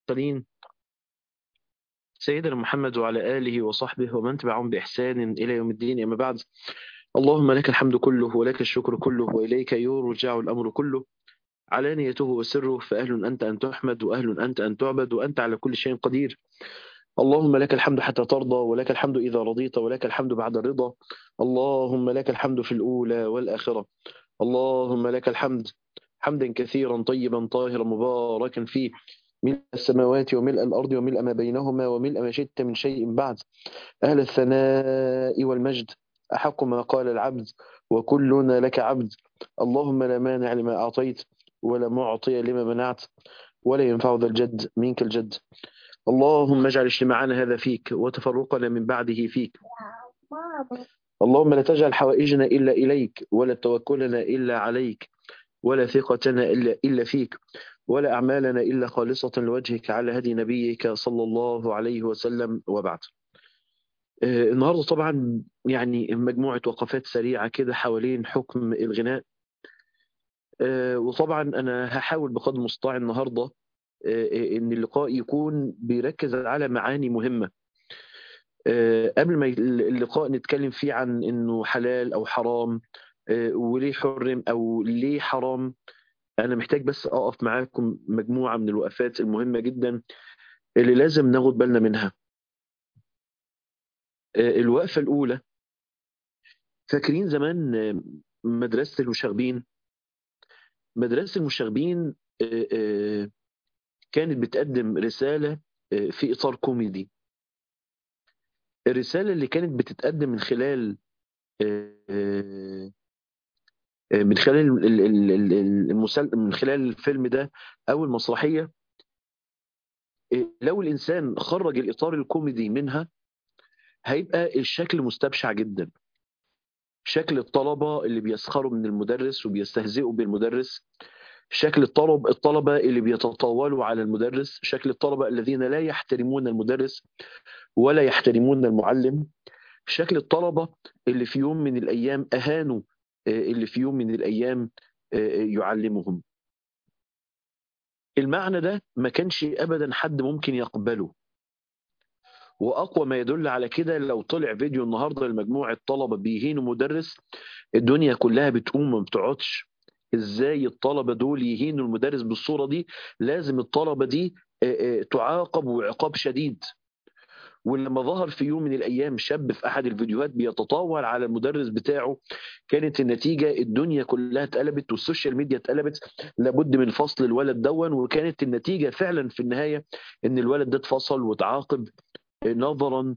المرسلين سيدنا محمد وعلى آله وصحبه ومن تبعهم بإحسان إلى يوم الدين أما بعد اللهم لك الحمد كله ولك الشكر كله وإليك يرجع الأمر كله علانيته وسره فأهل أنت أن تحمد وأهل أنت أن تعبد وأنت على كل شيء قدير اللهم لك الحمد حتى ترضى ولك الحمد إذا رضيت ولك الحمد بعد الرضا اللهم لك الحمد في الأولى والآخرة اللهم لك الحمد حمدا كثيرا طيبا طاهرا مباركا فيه ملء السماوات وملء الأرض وملء ما بينهما وملء ما شئت من شيء بعد أهل الثناء والمجد أحق ما قال العبد وكلنا لك عبد اللهم لا مانع لما أعطيت ولا معطي لما منعت ولا ينفع ذا الجد منك الجد اللهم اجعل اجتماعنا هذا فيك وتفرقنا من بعده فيك اللهم لا تجعل حوائجنا إلا إليك ولا توكلنا إلا عليك ولا ثقتنا إلا, إلا فيك ولا أعمالنا إلا خالصة لوجهك على هدي نبيك صلى الله عليه وسلم وبعد آه النهاردة طبعا يعني مجموعة وقفات سريعة كده حوالين حكم الغناء آه وطبعا أنا هحاول بقدر المستطاع النهاردة آه إن اللقاء يكون بيركز على معاني مهمة قبل ما اللقاء نتكلم فيه عن إنه حلال أو حرام وليه حرم أو ليه حرام أنا محتاج بس أقف معاكم مجموعة من الوقفات المهمة جدا اللي لازم ناخد بالنا منها الوقفة الأولى فاكرين زمان مدرسة المشاغبين مدرسة المشاغبين كانت بتقدم رسالة في إطار كوميدي الرسالة اللي كانت بتتقدم من خلال من خلال المسل... من خلال الفيلم ده او المسرحيه لو الانسان خرج الاطار الكوميدي منها هيبقى الشكل مستبشع جدا شكل الطلبه اللي بيسخروا من المدرس وبيستهزئوا بالمدرس شكل الطلب الطلبه اللي بيتطاولوا على المدرس شكل الطلبه الذين لا يحترمون المدرس ولا يحترمون المعلم شكل الطلبه اللي في يوم من الايام اهانوا اللي في يوم من الأيام يعلمهم المعنى ده ما كانش أبدا حد ممكن يقبله وأقوى ما يدل على كده لو طلع فيديو النهاردة لمجموعة طلبة بيهينوا مدرس الدنيا كلها بتقوم ما بتقعدش ازاي الطلبة دول يهينوا المدرس بالصورة دي لازم الطلبة دي تعاقب وعقاب شديد ولما ظهر في يوم من الايام شاب في احد الفيديوهات بيتطاول على المدرس بتاعه كانت النتيجه الدنيا كلها اتقلبت والسوشيال ميديا اتقلبت لابد من فصل الولد دون وكانت النتيجه فعلا في النهايه ان الولد ده اتفصل وتعاقب نظرا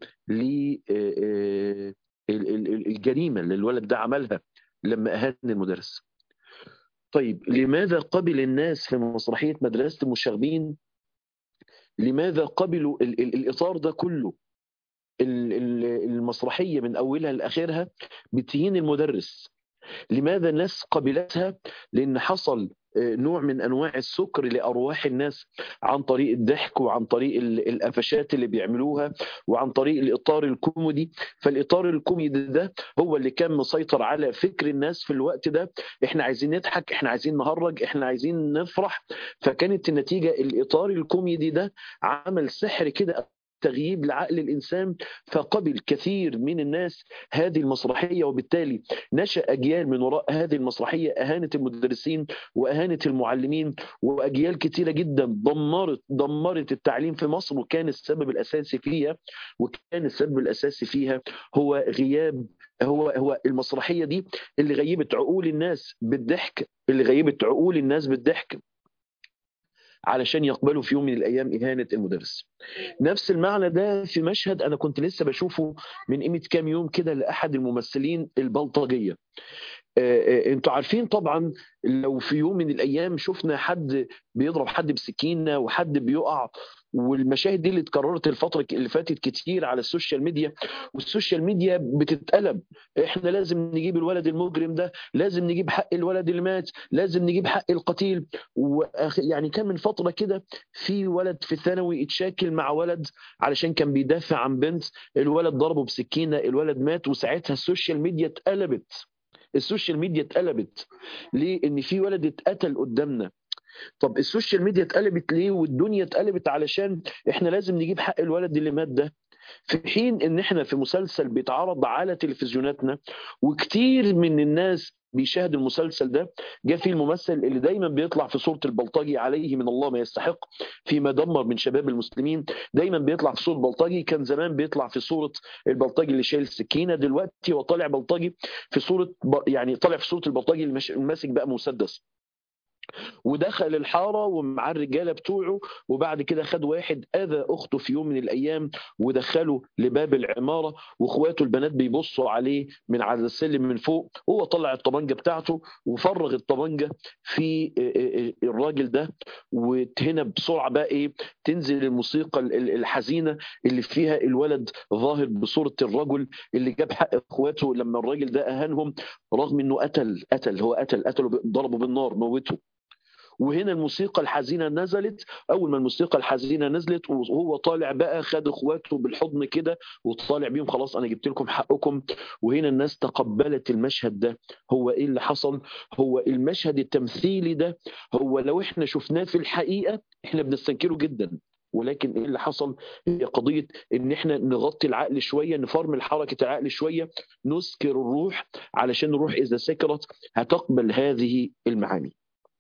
للجريمه اللي الولد ده عملها لما اهان المدرس. طيب لماذا قبل الناس في مسرحيه مدرسه المشاغبين لماذا قبلوا ال ال الإطار ده كله المسرحية من أولها لآخرها بتهين المدرس لماذا الناس قبلتها لأن حصل نوع من أنواع السكر لأرواح الناس عن طريق الضحك وعن طريق القفشات اللي بيعملوها وعن طريق الإطار الكوميدي فالإطار الكوميدي ده هو اللي كان مسيطر على فكر الناس في الوقت ده احنا عايزين نضحك احنا عايزين نهرج احنا عايزين نفرح فكانت النتيجة الإطار الكوميدي ده عمل سحر كده تغييب لعقل الانسان فقبل كثير من الناس هذه المسرحيه وبالتالي نشا اجيال من وراء هذه المسرحيه اهانت المدرسين واهانت المعلمين واجيال كثيره جدا دمرت دمرت التعليم في مصر وكان السبب الاساسي فيها وكان السبب الاساسي فيها هو غياب هو هو المسرحيه دي اللي غيبت عقول الناس بالضحك اللي غيبت عقول الناس بالضحك علشان يقبلوا في يوم من الايام اهانه المدرس. نفس المعنى ده في مشهد انا كنت لسه بشوفه من قيمه كام يوم كده لاحد الممثلين البلطجيه. انتوا عارفين طبعا لو في يوم من الايام شفنا حد بيضرب حد بسكينه وحد بيقع والمشاهد دي اللي اتكررت الفتره اللي فاتت كتير على السوشيال ميديا والسوشيال ميديا بتتقلب احنا لازم نجيب الولد المجرم ده لازم نجيب حق الولد اللي مات لازم نجيب حق القتيل يعني كان من فتره كده في ولد في الثانوي اتشاكل مع ولد علشان كان بيدافع عن بنت الولد ضربه بسكينه الولد مات وساعتها السوشيال ميديا اتقلبت السوشيال ميديا اتقلبت ليه ان في ولد اتقتل قدامنا طب السوشيال ميديا اتقلبت ليه والدنيا اتقلبت علشان احنا لازم نجيب حق الولد اللي مات ده في حين ان احنا في مسلسل بيتعرض على تلفزيوناتنا وكتير من الناس بيشاهد المسلسل ده جاء فيه الممثل اللي دايما بيطلع في صورة البلطجي عليه من الله ما يستحق فيما دمر من شباب المسلمين دايما بيطلع في صورة بلطجي كان زمان بيطلع في صورة البلطجي اللي شايل سكينة دلوقتي هو طالع بلطجي في صورة يعني طالع في صورة البلطجي اللي ماسك بقى مسدس ودخل الحاره ومعاه الرجاله بتوعه وبعد كده خد واحد اذى اخته في يوم من الايام ودخله لباب العماره واخواته البنات بيبصوا عليه من على السلم من فوق هو طلع الطبنجه بتاعته وفرغ الطبنجه في الراجل ده وهنا بسرعه بقى ايه تنزل الموسيقى الحزينه اللي فيها الولد ظاهر بصوره الرجل اللي جاب حق اخواته لما الراجل ده اهانهم رغم انه قتل قتل هو قتل قتله ضربه بالنار موته وهنا الموسيقى الحزينه نزلت اول ما الموسيقى الحزينه نزلت وهو طالع بقى خد اخواته بالحضن كده وطالع بيهم خلاص انا جبت لكم حقكم وهنا الناس تقبلت المشهد ده هو ايه اللي حصل هو المشهد التمثيلي ده هو لو احنا شفناه في الحقيقه احنا بنستنكره جدا ولكن ايه اللي حصل هي قضيه ان احنا نغطي العقل شويه نفرمل حركه العقل شويه نسكر الروح علشان الروح اذا سكرت هتقبل هذه المعاني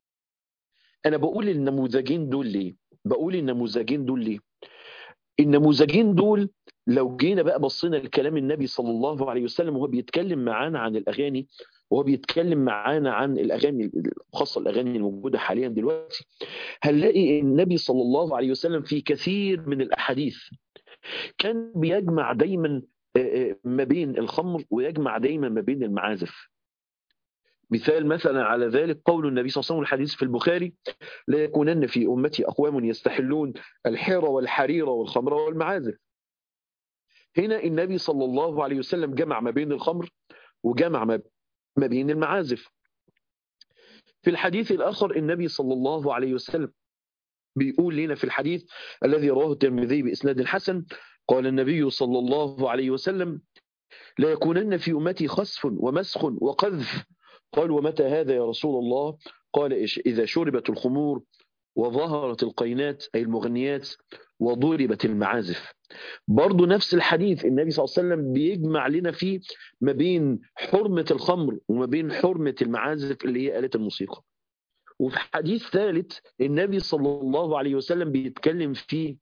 انا بقول النموذجين دول ليه بقول النموذجين دول ليه النموذجين دول لو جينا بقى بصينا لكلام النبي صلى الله عليه وسلم وهو بيتكلم معانا عن الاغاني وهو بيتكلم معانا عن الاغاني خاصه الاغاني الموجوده حاليا دلوقتي هنلاقي النبي صلى الله عليه وسلم في كثير من الاحاديث كان بيجمع دايما ما بين الخمر ويجمع دايما ما بين المعازف مثال مثلا على ذلك قول النبي صلى الله عليه وسلم الحديث في البخاري لا يكونن في أمتي أقوام يستحلون الحيرة والحريرة والخمر والمعازف هنا النبي صلى الله عليه وسلم جمع ما بين الخمر وجمع ما بين المعازف في الحديث الآخر النبي صلى الله عليه وسلم بيقول لنا في الحديث الذي رواه الترمذي بإسناد حسن قال النبي صلى الله عليه وسلم لا يكونن في أمتي خسف ومسخ وقذف قال ومتى هذا يا رسول الله قال إذا شربت الخمور وظهرت القينات أي المغنيات وضربت المعازف برضو نفس الحديث النبي صلى الله عليه وسلم بيجمع لنا فيه ما بين حرمة الخمر وما بين حرمة المعازف اللي هي آلة الموسيقى وفي حديث ثالث النبي صلى الله عليه وسلم بيتكلم فيه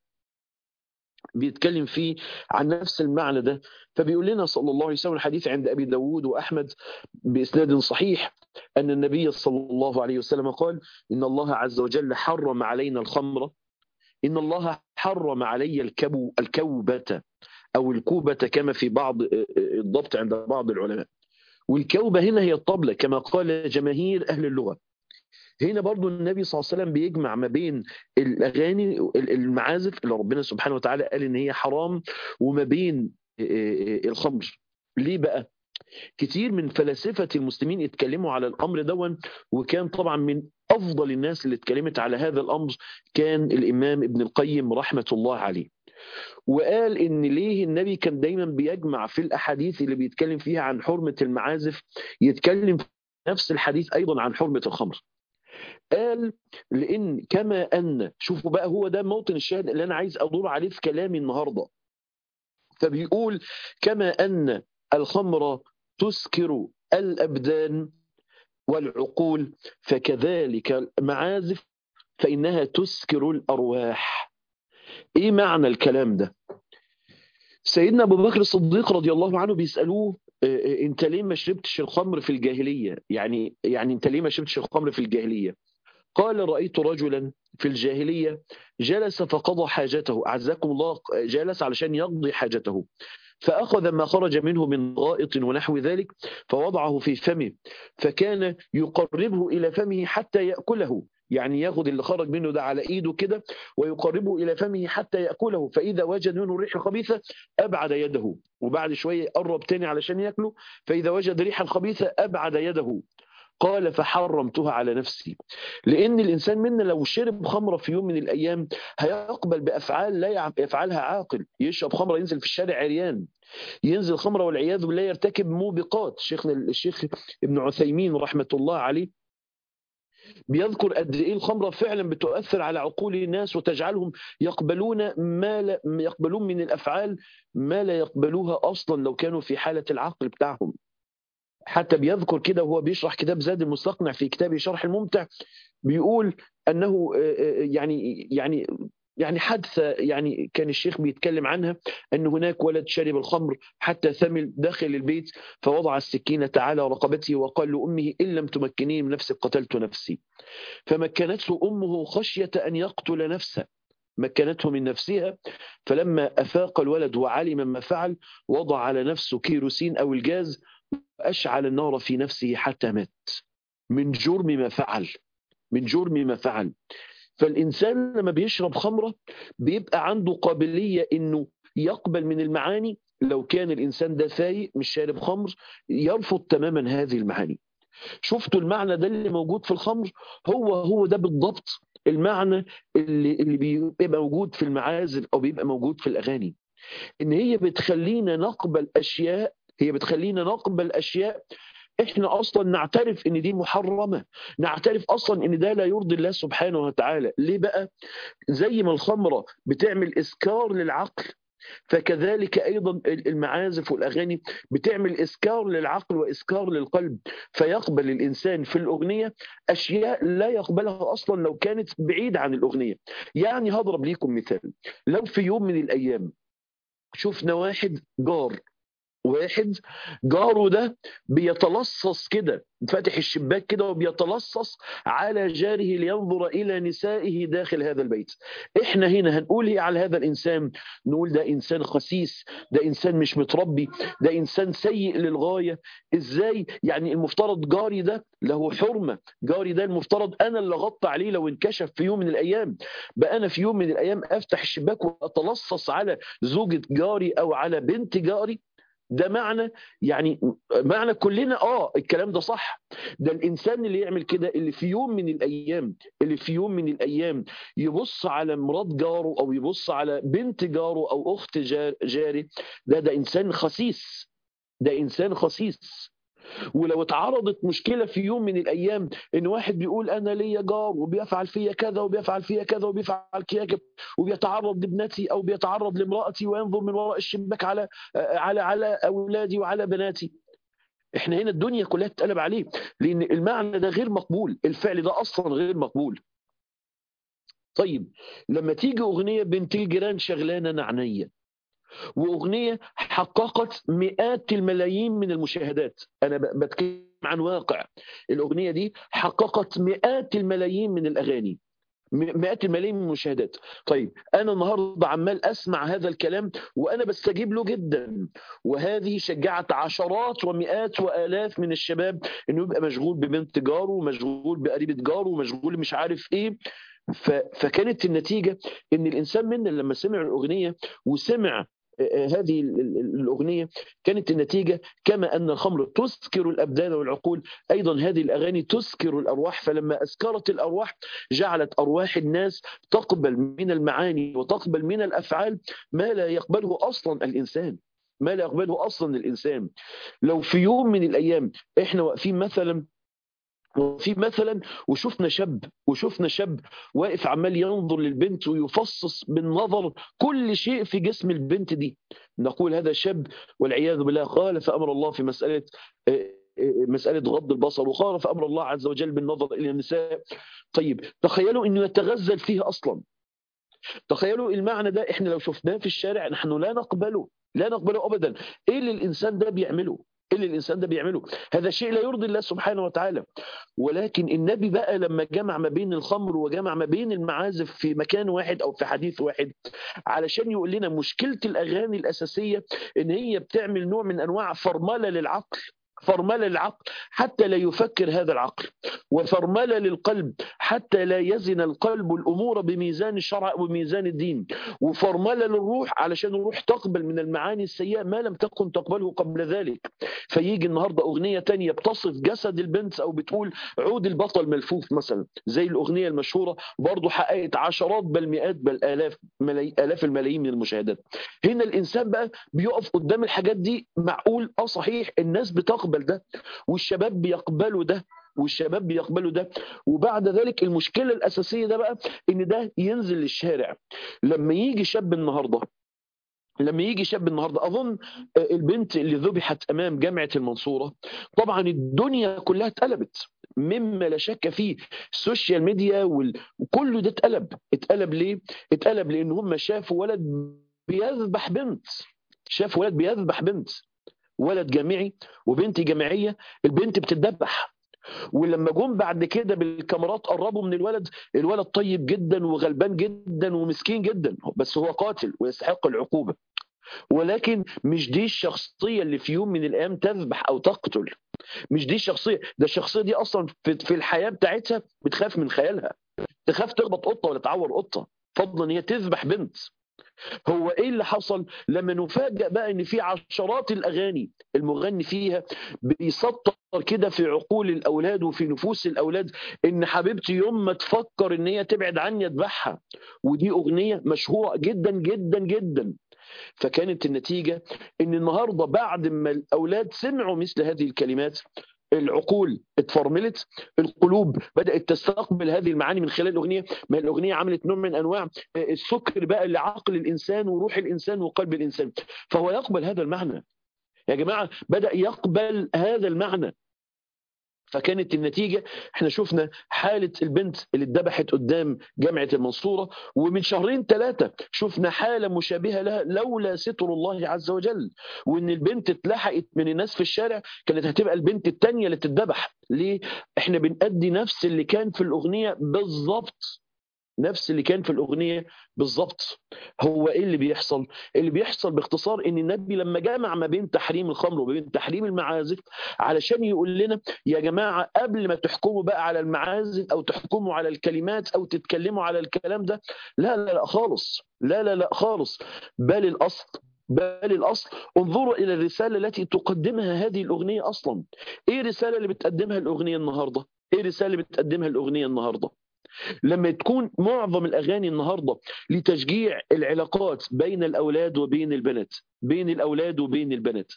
بيتكلم فيه عن نفس المعنى ده فبيقول لنا صلى الله عليه وسلم الحديث عند أبي داود وأحمد بإسناد صحيح أن النبي صلى الله عليه وسلم قال إن الله عز وجل حرم علينا الخمر إن الله حرم علي الكبو الكوبة أو الكوبة كما في بعض الضبط عند بعض العلماء والكوبة هنا هي الطبلة كما قال جماهير أهل اللغة هنا برضو النبي صلى الله عليه وسلم بيجمع ما بين الأغاني المعازف اللي ربنا سبحانه وتعالى قال إن هي حرام وما بين الخمر ليه بقى؟ كتير من فلاسفة المسلمين اتكلموا على الأمر دون وكان طبعا من أفضل الناس اللي اتكلمت على هذا الأمر كان الإمام ابن القيم رحمة الله عليه وقال ان ليه النبي كان دايما بيجمع في الاحاديث اللي بيتكلم فيها عن حرمه المعازف يتكلم في نفس الحديث ايضا عن حرمه الخمر قال لان كما ان شوفوا بقى هو ده موطن الشاهد اللي انا عايز ادور عليه في كلامي النهارده فبيقول كما ان الخمر تسكر الابدان والعقول فكذلك المعازف فانها تسكر الارواح ايه معنى الكلام ده سيدنا ابو بكر الصديق رضي الله عنه بيسالوه انت ليه ما شربتش الخمر في الجاهليه يعني يعني انت ليه ما شربتش الخمر في الجاهليه قال رايت رجلا في الجاهليه جلس فقضى حاجته اعزكم الله جلس علشان يقضي حاجته فأخذ ما خرج منه من غائط ونحو ذلك فوضعه في فمه فكان يقربه إلى فمه حتى يأكله يعني ياخد اللي خرج منه ده على ايده كده ويقربه الى فمه حتى ياكله فاذا وجد منه ريحه خبيثه ابعد يده وبعد شويه يقرب تاني علشان ياكله فاذا وجد ريحا خبيثه ابعد يده قال فحرمتها على نفسي لان الانسان منا لو شرب خمره في يوم من الايام هيقبل بافعال لا يفعلها عاقل يشرب خمره ينزل في الشارع عريان ينزل خمره والعياذ بالله يرتكب موبقات شيخنا الشيخ ابن عثيمين رحمه الله عليه بيذكر قد ايه الخمره فعلا بتؤثر على عقول الناس وتجعلهم يقبلون ما لا يقبلون من الافعال ما لا يقبلوها اصلا لو كانوا في حاله العقل بتاعهم حتى بيذكر كده وهو بيشرح كتاب زاد المستقنع في كتابه شرح الممتع بيقول انه يعني يعني يعني حادثة يعني كان الشيخ بيتكلم عنها أن هناك ولد شرب الخمر حتى ثمل داخل البيت فوضع السكينة على رقبته وقال لأمه إن لم تمكنيني من نفسك قتلت نفسي فمكنته أمه خشية أن يقتل نفسه مكنته من نفسها فلما أفاق الولد وعلم ما فعل وضع على نفسه كيروسين أو الجاز وأشعل النار في نفسه حتى مات من جرم ما فعل من جرم ما فعل فالإنسان لما بيشرب خمرة بيبقى عنده قابلية إنه يقبل من المعاني لو كان الإنسان ده فايق مش شارب خمر يرفض تماما هذه المعاني شفتوا المعنى ده اللي موجود في الخمر هو هو ده بالضبط المعنى اللي اللي بيبقى موجود في المعازف او بيبقى موجود في الاغاني ان هي بتخلينا نقبل اشياء هي بتخلينا نقبل اشياء احنا اصلا نعترف ان دي محرمه نعترف اصلا ان ده لا يرضي الله سبحانه وتعالى ليه بقى زي ما الخمره بتعمل اسكار للعقل فكذلك ايضا المعازف والاغاني بتعمل اسكار للعقل واسكار للقلب فيقبل الانسان في الاغنيه اشياء لا يقبلها اصلا لو كانت بعيده عن الاغنيه يعني هضرب ليكم مثال لو في يوم من الايام شفنا واحد جار واحد جاره ده بيتلصص كده فاتح الشباك كده وبيتلصص على جاره لينظر الى نسائه داخل هذا البيت احنا هنا هنقول ايه على هذا الانسان نقول ده انسان خسيس ده انسان مش متربي ده انسان سيء للغايه ازاي يعني المفترض جاري ده له حرمه جاري ده المفترض انا اللي غطى عليه لو انكشف في يوم من الايام بقى انا في يوم من الايام افتح الشباك واتلصص على زوجة جاري او على بنت جاري ده معنى يعني معنى كلنا اه الكلام ده صح ده الانسان اللي يعمل كده اللي في يوم من الايام اللي في يوم من الايام يبص على مرات جاره او يبص على بنت جاره او اخت جار جاري ده ده انسان خسيس ده انسان خسيس ولو اتعرضت مشكله في يوم من الايام ان واحد بيقول انا ليا جار وبيفعل فيا كذا وبيفعل فيا كذا وبيفعل كذا وبيتعرض لابنتي او بيتعرض لامراتي وينظر من وراء الشباك على على على اولادي وعلى بناتي احنا هنا الدنيا كلها تتقلب عليه لان المعنى ده غير مقبول الفعل ده اصلا غير مقبول طيب لما تيجي اغنيه بنت الجيران شغلانه نعنيه واغنيه حققت مئات الملايين من المشاهدات انا بتكلم عن واقع الاغنيه دي حققت مئات الملايين من الاغاني مئات الملايين من المشاهدات طيب انا النهارده عمال اسمع هذا الكلام وانا بستجيب له جدا وهذه شجعت عشرات ومئات والاف من الشباب انه يبقى مشغول ببنت جاره ومشغول بقريبه جاره ومشغول مش عارف ايه فكانت النتيجه ان الانسان منا لما سمع الاغنيه وسمع هذه الأغنية كانت النتيجة كما أن الخمر تسكر الأبدان والعقول أيضا هذه الأغاني تسكر الأرواح فلما أسكرت الأرواح جعلت أرواح الناس تقبل من المعاني وتقبل من الأفعال ما لا يقبله أصلا الإنسان ما لا يقبله أصلا الإنسان لو في يوم من الأيام إحنا واقفين مثلا وفي مثلا وشفنا شاب وشفنا شاب واقف عمال ينظر للبنت ويفصص بالنظر كل شيء في جسم البنت دي نقول هذا شاب والعياذ بالله خالف امر الله في مساله مسألة غض البصر وخالف أمر الله عز وجل بالنظر إلى النساء طيب تخيلوا أنه يتغزل فيها أصلا تخيلوا المعنى ده إحنا لو شفناه في الشارع نحن لا نقبله لا نقبله أبدا إيه اللي الإنسان ده بيعمله اللي الانسان ده بيعمله هذا شيء لا يرضي الله سبحانه وتعالى ولكن النبي بقى لما جمع ما بين الخمر وجمع ما بين المعازف في مكان واحد او في حديث واحد علشان يقول لنا مشكله الاغاني الاساسيه ان هي بتعمل نوع من انواع فرمله للعقل فرمله للعقل حتى لا يفكر هذا العقل وفرمله للقلب حتى لا يزن القلب الامور بميزان الشرع وميزان الدين وفرمله للروح علشان الروح تقبل من المعاني السيئه ما لم تكن تقبله قبل ذلك فيجي النهارده اغنيه تانية بتصف جسد البنت او بتقول عود البطل ملفوف مثلا زي الاغنيه المشهوره برضه حققت عشرات بل مئات بل الاف ملاي... الاف الملايين من المشاهدات هنا الانسان بقى بيقف قدام الحاجات دي معقول اه صحيح الناس بتقبل ده والشباب بيقبلوا ده والشباب بيقبلوا ده وبعد ذلك المشكله الاساسيه ده بقى ان ده ينزل للشارع لما يجي شاب النهارده لما يجي شاب النهارده اظن البنت اللي ذبحت امام جامعه المنصوره طبعا الدنيا كلها اتقلبت مما لا شك فيه السوشيال ميديا وكله ده اتقلب اتقلب ليه اتقلب لان هم شافوا ولد بيذبح بنت شافوا ولد بيذبح بنت ولد جامعي وبنت جامعيه البنت بتتذبح ولما جم بعد كده بالكاميرات قربوا من الولد الولد طيب جدا وغلبان جدا ومسكين جدا بس هو قاتل ويستحق العقوبه ولكن مش دي الشخصيه اللي في يوم من الايام تذبح او تقتل مش دي الشخصيه ده الشخصيه دي اصلا في الحياه بتاعتها بتخاف من خيالها تخاف تخبط قطه ولا تعور قطه فضلا ان هي تذبح بنت هو ايه اللي حصل لما نفاجئ بقى ان في عشرات الاغاني المغني فيها بيسطر كده في عقول الاولاد وفي نفوس الاولاد ان حبيبتي يوم ما تفكر ان هي تبعد عني اذبحها ودي اغنيه مشهوره جدا جدا جدا فكانت النتيجه ان النهارده بعد ما الاولاد سمعوا مثل هذه الكلمات العقول اتفرملت القلوب بدات تستقبل هذه المعاني من خلال الاغنيه ما الاغنيه عملت نوع من انواع السكر بقى لعقل الانسان وروح الانسان وقلب الانسان فهو يقبل هذا المعنى يا جماعه بدا يقبل هذا المعنى فكانت النتيجة احنا شفنا حالة البنت اللي اتذبحت قدام جامعة المنصورة ومن شهرين ثلاثة شفنا حالة مشابهة لها لولا ستر الله عز وجل وان البنت اتلحقت من الناس في الشارع كانت هتبقى البنت الثانية اللي تتذبح ليه؟ احنا بنأدي نفس اللي كان في الأغنية بالظبط نفس اللي كان في الأغنية بالظبط هو إيه اللي بيحصل؟ اللي بيحصل باختصار إن النبي لما جمع ما بين تحريم الخمر وبين تحريم المعازف علشان يقول لنا يا جماعة قبل ما تحكموا بقى على المعازف أو تحكموا على الكلمات أو تتكلموا على الكلام ده لا لا لا خالص لا لا لا خالص بل الأصل بل الأصل انظروا إلى الرسالة التي تقدمها هذه الأغنية أصلا إيه الرسالة اللي بتقدمها الأغنية النهاردة؟ إيه الرسالة اللي بتقدمها الأغنية النهاردة؟ لما تكون معظم الاغاني النهارده لتشجيع العلاقات بين الاولاد وبين البنات بين الاولاد وبين البنات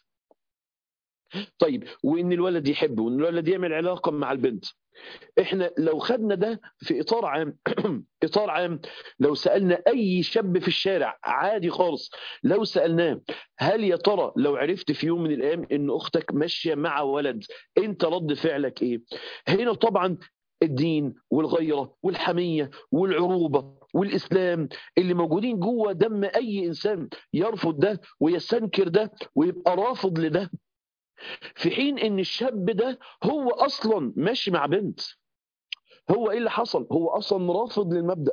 طيب وان الولد يحب وان الولد يعمل علاقه مع البنت احنا لو خدنا ده في اطار عام اطار عام لو سالنا اي شاب في الشارع عادي خالص لو سالناه هل يا ترى لو عرفت في يوم من الايام ان اختك ماشيه مع ولد انت رد فعلك ايه هنا طبعا الدين والغيرة والحمية والعروبة والإسلام اللي موجودين جوه دم أي إنسان يرفض ده ويستنكر ده ويبقى رافض لده في حين إن الشاب ده هو أصلا ماشي مع بنت هو إيه اللي حصل هو أصلا رافض للمبدأ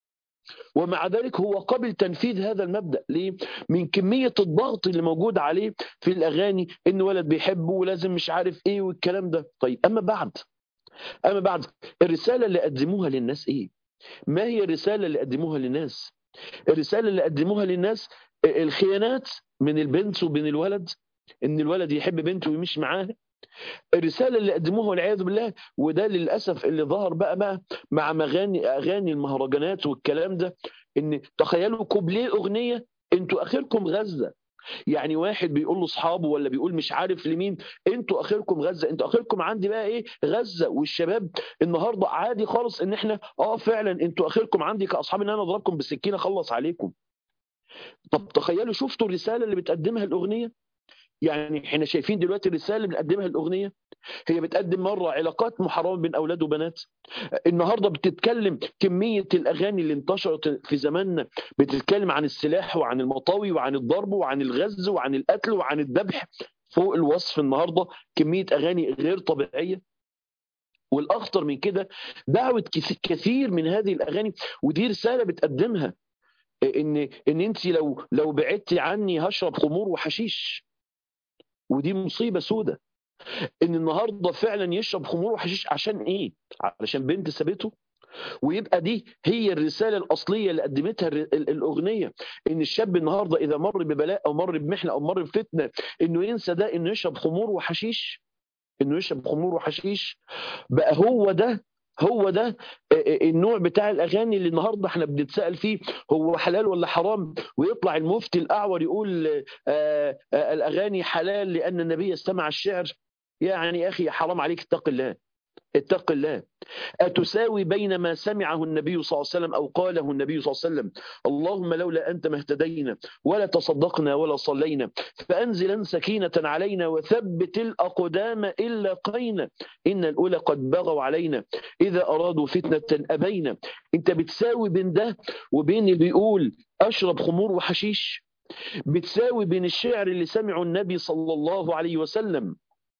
ومع ذلك هو قبل تنفيذ هذا المبدا ليه من كميه الضغط اللي موجود عليه في الاغاني ان ولد بيحبه ولازم مش عارف ايه والكلام ده طيب اما بعد أما بعد الرسالة اللي قدموها للناس إيه؟ ما هي الرسالة اللي قدموها للناس؟ الرسالة اللي قدموها للناس الخيانات من البنت وبين الولد إن الولد يحب بنته ويمشي معاها الرسالة اللي قدموها والعياذ بالله وده للأسف اللي ظهر بقى بقى مع مغاني أغاني المهرجانات والكلام ده إن تخيلوا كوبليه أغنية أنتوا آخركم غزة يعني واحد بيقول لاصحابه ولا بيقول مش عارف لمين انتوا اخركم غزه انتوا اخركم عندي بقى ايه غزه والشباب النهارده عادي خالص ان احنا اه فعلا انتوا اخركم عندي كاصحاب ان انا اضربكم بالسكينه اخلص عليكم طب تخيلوا شفتوا الرساله اللي بتقدمها الاغنيه يعني احنا شايفين دلوقتي الرساله اللي بتقدمها الاغنيه هي بتقدم مره علاقات محرمه بين اولاد وبنات النهارده بتتكلم كميه الاغاني اللي انتشرت في زماننا بتتكلم عن السلاح وعن المطاوي وعن الضرب وعن الغز وعن القتل وعن الذبح فوق الوصف النهارده كميه اغاني غير طبيعيه والاخطر من كده دعوه كثير من هذه الاغاني ودي رساله بتقدمها ان ان انت لو لو بعدتي عني هشرب خمور وحشيش ودي مصيبه سودة ان النهارده فعلا يشرب خمور وحشيش عشان ايه علشان بنت سابته ويبقى دي هي الرساله الاصليه اللي قدمتها الاغنيه ان الشاب النهارده اذا مر ببلاء او مر بمحنه او مر بفتنه انه ينسى ده انه يشرب خمور وحشيش انه يشرب خمور وحشيش بقى هو ده هو ده النوع بتاع الاغاني اللي النهارده احنا بنتسال فيه هو حلال ولا حرام ويطلع المفتي الاعور يقول آآ آآ الاغاني حلال لان النبي استمع الشعر يعني يا اخي حرام عليك اتق الله اتق الله أتساوي بين ما سمعه النبي صلى الله عليه وسلم أو قاله النبي صلى الله عليه وسلم اللهم لولا أنت ما اهتدينا ولا تصدقنا ولا صلينا فأنزلا سكينة علينا وثبت الأقدام إلا قينا إن الأولى قد بغوا علينا إذا أرادوا فتنة أبينا أنت بتساوي بين ده وبين اللي بيقول أشرب خمور وحشيش بتساوي بين الشعر اللي سمعه النبي صلى الله عليه وسلم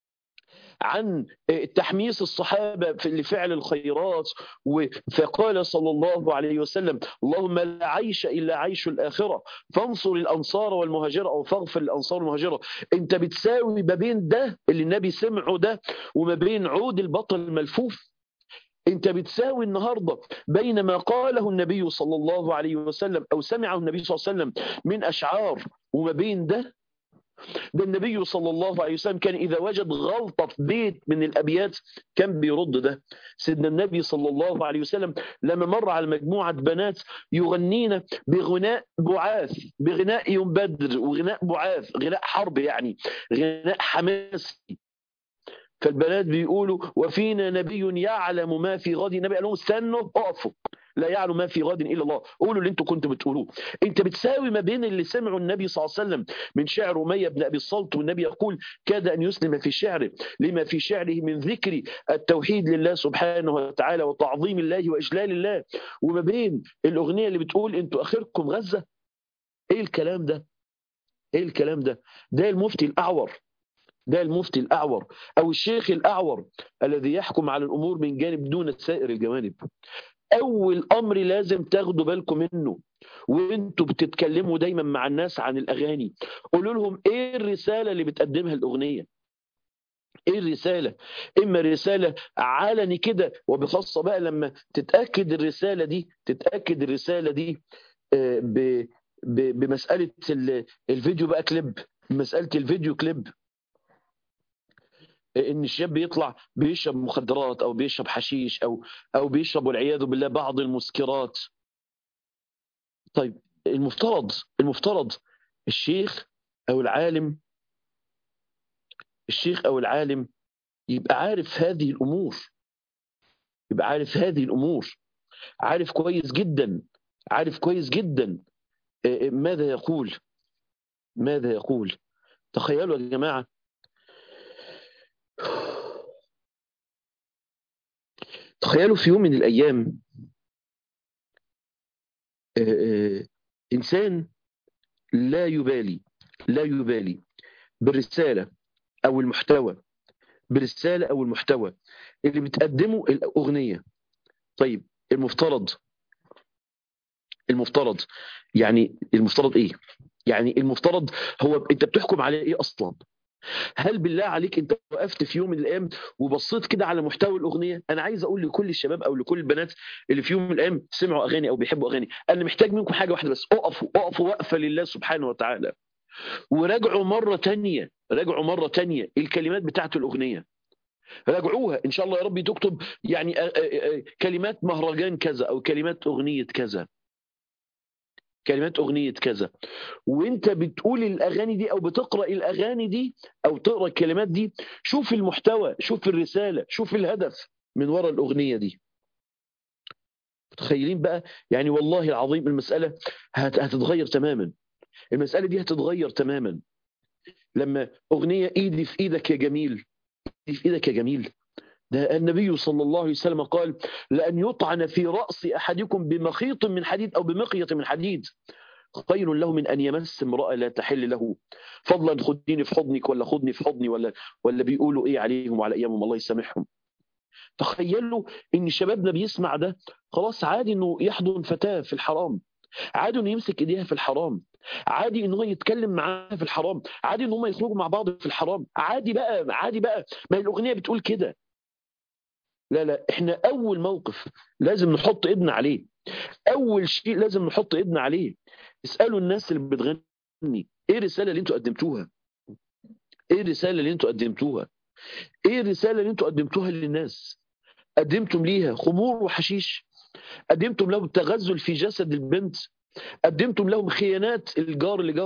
عن تحميس الصحابة لفعل الخيرات فقال صلى الله عليه وسلم اللهم لا عيش إلا عيش الآخرة فانصر الأنصار والمهاجرة أو فاغفر الأنصار والمهاجرة أنت بتساوي ما بين ده اللي النبي سمعه ده وما بين عود البطل الملفوف انت بتساوي النهارده بين ما قاله النبي صلى الله عليه وسلم او سمعه النبي صلى الله عليه وسلم من اشعار وما بين ده ده النبي صلى الله عليه وسلم كان إذا وجد غلطة في بيت من الأبيات كان بيرد ده سيدنا النبي صلى الله عليه وسلم لما مر على مجموعة بنات يغنين بغناء بعاث بغناء يوم بدر وغناء بعاث غناء حرب يعني غناء حماسي فالبنات بيقولوا وفينا نبي يعلم ما في غد النبي قال لهم استنوا اقفوا لا يعلم ما في غد الا الله قولوا اللي انتوا كنتوا بتقولوه انت بتساوي ما بين اللي سمعوا النبي صلى الله عليه وسلم من شعر اميه بن ابي الصلت والنبي يقول كاد ان يسلم في شعره لما في شعره من ذكر التوحيد لله سبحانه وتعالى وتعظيم الله واجلال الله وما بين الاغنيه اللي بتقول انتوا اخركم غزه ايه الكلام ده ايه الكلام ده ده المفتي الاعور ده المفتي الأعور أو الشيخ الأعور الذي يحكم على الأمور من جانب دون سائر الجوانب أول أمر لازم تاخدوا بالكم منه وانتوا بتتكلموا دايما مع الناس عن الأغاني قولوا لهم إيه الرسالة اللي بتقدمها الأغنية ايه الرساله اما رساله علني كده وبخاصه بقى لما تتاكد الرساله دي تتاكد الرساله دي بمساله الفيديو بقى كليب مساله الفيديو كليب ان الشاب بيطلع بيشرب مخدرات او بيشرب حشيش او او بيشرب والعياذ بالله بعض المسكرات طيب المفترض المفترض الشيخ او العالم الشيخ او العالم يبقى عارف هذه الامور يبقى عارف هذه الامور عارف كويس جدا عارف كويس جدا ماذا يقول ماذا يقول تخيلوا يا جماعه تخيلوا في يوم من الأيام إنسان لا يبالي لا يبالي بالرسالة أو المحتوى بالرسالة أو المحتوى اللي بتقدمه الأغنية طيب المفترض المفترض يعني المفترض إيه؟ يعني المفترض هو أنت بتحكم على إيه أصلا؟ هل بالله عليك انت وقفت في يوم من الايام وبصيت كده على محتوى الاغنيه انا عايز اقول لكل الشباب او لكل البنات اللي في يوم من الايام سمعوا اغاني او بيحبوا اغاني انا محتاج منكم حاجه واحده بس اقفوا اقفوا وقفه لله سبحانه وتعالى وراجعوا مره تانية راجعوا مره تانية الكلمات بتاعت الاغنيه راجعوها ان شاء الله يا رب تكتب يعني كلمات مهرجان كذا او كلمات اغنيه كذا كلمات أغنية كذا وانت بتقول الأغاني دي أو بتقرأ الأغاني دي أو تقرأ الكلمات دي شوف المحتوى شوف الرسالة شوف الهدف من وراء الأغنية دي متخيلين بقى يعني والله العظيم المسألة هتتغير تماما المسألة دي هتتغير تماما لما أغنية إيدي في إيدك يا جميل إيدي في إيدك يا جميل ده النبي صلى الله عليه وسلم قال لأن يطعن في رأس أحدكم بمخيط من حديد أو بمقية من حديد خير له من أن يمس امرأة لا تحل له فضلا خديني في حضنك ولا خدني في حضني ولا ولا بيقولوا إيه عليهم وعلى أيامهم الله يسامحهم تخيلوا إن شبابنا بيسمع ده خلاص عادي إنه يحضن فتاة في الحرام عادي إنه يمسك إيديها في الحرام عادي ان هو يتكلم معاها في الحرام عادي ان هم يخرجوا مع بعض في الحرام عادي بقى عادي بقى ما الاغنيه بتقول كده لا لا احنا اول موقف لازم نحط ايدنا عليه اول شيء لازم نحط ايدنا عليه اسالوا الناس اللي بتغني ايه الرساله اللي انتوا قدمتوها ايه الرساله اللي انتوا قدمتوها ايه الرساله اللي انتوا قدمتوها للناس قدمتم ليها خمور وحشيش قدمتم لهم تغزل في جسد البنت قدمتم لهم خيانات الجار لجاره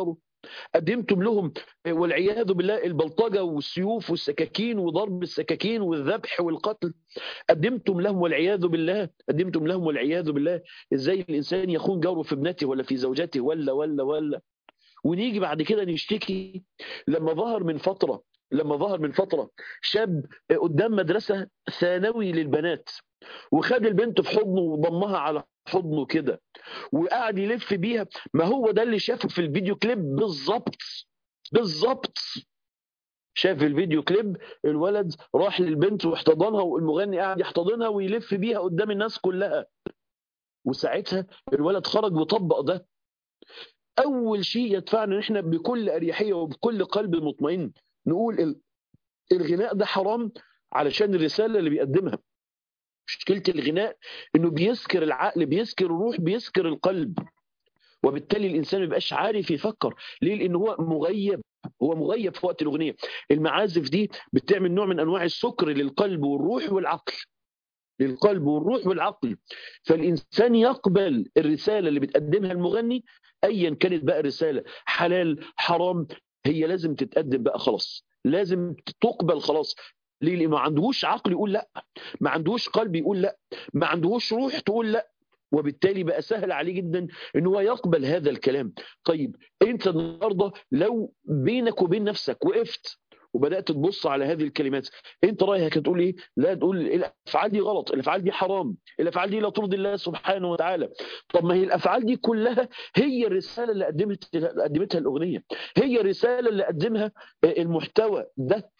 قدمتم لهم والعياذ بالله البلطجة والسيوف والسكاكين وضرب السكاكين والذبح والقتل قدمتم لهم والعياذ بالله قدمتم لهم والعياذ بالله ازاي الانسان يخون جاره في ابنته ولا في زوجته ولا ولا ولا ونيجي بعد كده نشتكي لما ظهر من فترة لما ظهر من فترة شاب قدام مدرسة ثانوي للبنات وخد البنت في حضنه وضمها على حضنه كده وقعد يلف بيها ما هو ده اللي شافه في الفيديو كليب بالظبط بالظبط شاف الفيديو كليب الولد راح للبنت واحتضنها والمغني قاعد يحتضنها ويلف بيها قدام الناس كلها وساعتها الولد خرج وطبق ده اول شيء يدفعنا ان احنا بكل اريحيه وبكل قلب مطمئن نقول الغناء ده حرام علشان الرساله اللي بيقدمها مشكله الغناء انه بيسكر العقل بيسكر الروح بيسكر القلب وبالتالي الانسان ما بيبقاش عارف يفكر ليه لان هو مغيب هو مغيب في وقت الاغنيه المعازف دي بتعمل نوع من انواع السكر للقلب والروح والعقل للقلب والروح والعقل فالإنسان يقبل الرسالة اللي بتقدمها المغني أيا كانت بقى الرسالة حلال حرام هي لازم تتقدم بقى خلاص لازم تقبل خلاص ليه ليه ما عندهوش عقل يقول لا ما عندهوش قلب يقول لا ما عندهوش روح تقول لا وبالتالي بقى سهل عليه جدا ان هو يقبل هذا الكلام طيب انت النهارده لو بينك وبين نفسك وقفت وبدات تبص على هذه الكلمات انت رايك هتقول ايه لا تقول الافعال دي غلط الافعال دي حرام الافعال دي لا ترضي الله سبحانه وتعالى طب ما هي الافعال دي كلها هي الرساله اللي قدمت قدمتها الاغنيه هي الرساله اللي قدمها المحتوى ده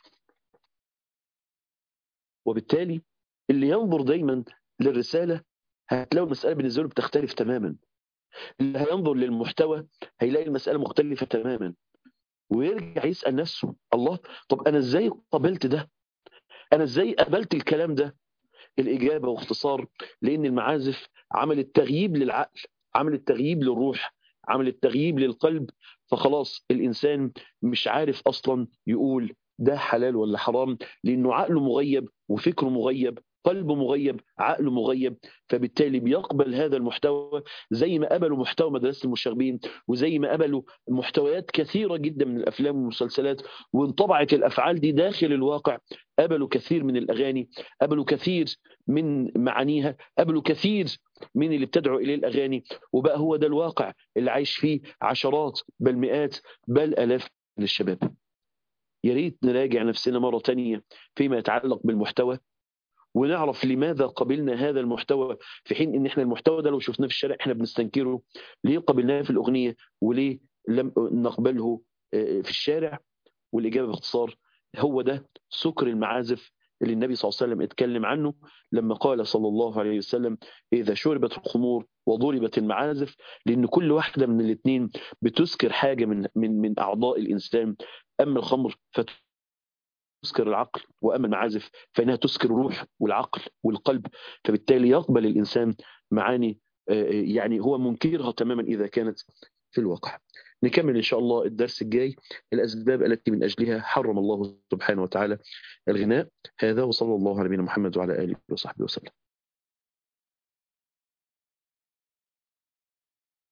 وبالتالي اللي ينظر دايما للرساله هتلاقي المساله بالنسبه له بتختلف تماما اللي هينظر للمحتوى هيلاقي المساله مختلفه تماما ويرجع يسأل نفسه الله طب أنا إزاي قبلت ده أنا إزاي قبلت الكلام ده الإجابة واختصار لأن المعازف عملت تغييب للعقل عملت تغييب للروح عملت تغييب للقلب فخلاص الإنسان مش عارف أصلا يقول ده حلال ولا حرام لأنه عقله مغيب وفكره مغيب قلبه مغيب عقله مغيب فبالتالي بيقبل هذا المحتوى زي ما قبلوا محتوى مدرسة المشاغبين وزي ما قبلوا محتويات كثيرة جدا من الأفلام والمسلسلات وانطبعت الأفعال دي داخل الواقع قبلوا كثير من الأغاني قبلوا كثير من معانيها قبلوا كثير من اللي بتدعو إليه الأغاني وبقى هو ده الواقع اللي عايش فيه عشرات بل مئات بل ألاف من الشباب يا ريت نراجع نفسنا مرة تانية فيما يتعلق بالمحتوى ونعرف لماذا قبلنا هذا المحتوى في حين ان احنا المحتوى ده لو شفناه في الشارع احنا بنستنكره ليه قبلناه في الاغنيه وليه لم نقبله في الشارع والاجابه باختصار هو ده سكر المعازف اللي النبي صلى الله عليه وسلم اتكلم عنه لما قال صلى الله عليه وسلم اذا شربت الخمور وضربت المعازف لان كل واحده من الاثنين بتسكر حاجه من من من اعضاء الانسان اما الخمر فت تسكر العقل واما المعازف فانها تسكر الروح والعقل والقلب فبالتالي يقبل الانسان معاني يعني هو منكرها تماما اذا كانت في الواقع. نكمل ان شاء الله الدرس الجاي الاسباب التي من اجلها حرم الله سبحانه وتعالى الغناء هذا وصلى الله على نبينا محمد وعلى اله وصحبه وسلم.